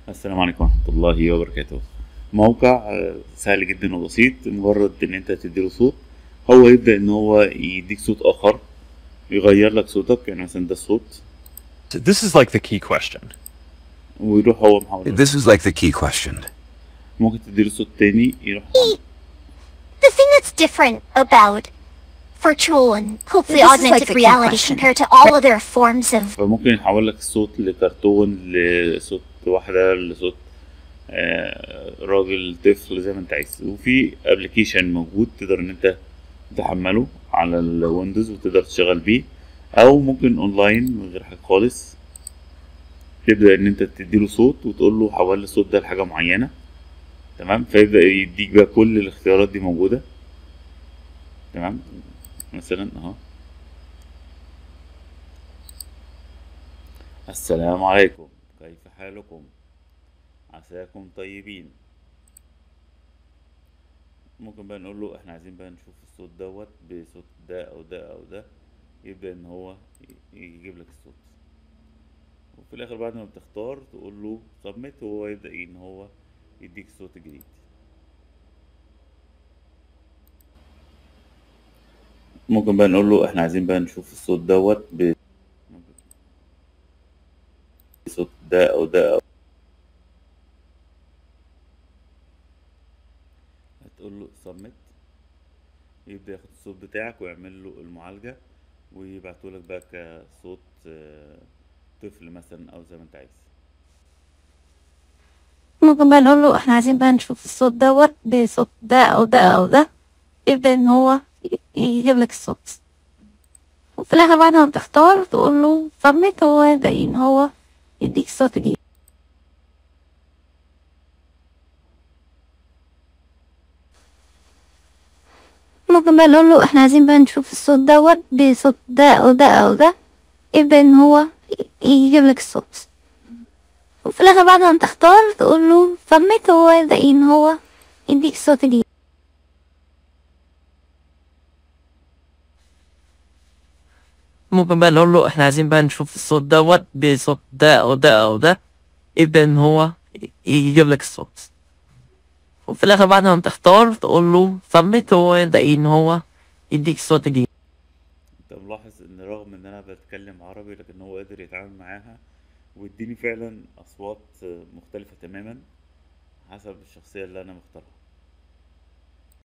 السلام عليكم ورحمة الله وبركاته موقع آه، سهل جدا وبسيط مجرد ان انت تديله صوت هو يبدأ ان هو يديك صوت اخر يغير لك صوتك يعني مثلا ده الصوت This is like the key question. ويروح هو محاول This is like the key question. ممكن تديله صوت تاني يروح The thing that's different about virtual and hopefully This is like augmented the key reality question. compared to all other forms of فممكن يحول لك الصوت لكرتون لصوت واحدة لصوت آه، راجل طفل زي ما انت عايز وفي ابلكيشن موجود تقدر ان انت تحمله على الويندوز وتقدر تشتغل بيه او ممكن اونلاين من غير حاجة خالص تبدأ ان انت تديله صوت وتقول له حول لي الصوت ده لحاجة معينة تمام فيبدأ يديك بقى كل الاختيارات دي موجودة تمام مثلا اهو السلام عليكم كيف حالكم عساكم طيبين ممكن بقى نقول له احنا عايزين بقى نشوف الصوت دوت بصوت ده او ده او ده يبدأ ان هو ي- يجيب لك الصوت وفي الاخر بعد ما بتختار تقول له سبميت وهو يبدأ ان هو يديك الصوت الجديد ممكن بقى نقول له احنا عايزين بقى نشوف الصوت دوت ب- بصوت ده او ده أو هتقول له سبميت يبدأ ياخد الصوت بتاعك ويعمل له المعالجة ويبعته لك بقى كصوت آه، طفل مثلا او زي ما انت عايز ممكن بقى نقول له احنا عايزين بقى نشوف الصوت دوت بصوت ده او ده او ده يبدأ ان هو ي- يجيب لك الصوت وفي الاخر بعد ما بتختار تقول له سبميت هو يبدأ ان هو يديك الصوت الجديد ممكن بقى نقول له احنا عايزين بقى نشوف الصوت دوت بصوت ده او ده او ده يبدأ ان هو ي- يجيب لك الصوت وفي الاخر بعد ما تختار تقول له سبميت هو يبدأ ان هو يديك الصوت الجديد ممكن بقى نقول له احنا عايزين بقى نشوف الصوت دوت بصوت ده او ده او ده يبدأ ان هو ي- يجيب لك الصوت وفي الاخر بعد ما تختار تقول له سبميت هو يبدأ ان هو يديك الصوت الجديد انت ملاحظ ان رغم ان انا بتكلم عربي لكن هو قادر يتعامل معاها ويديني فعلا اصوات آه، مختلفة تماما حسب الشخصية اللي انا مختارها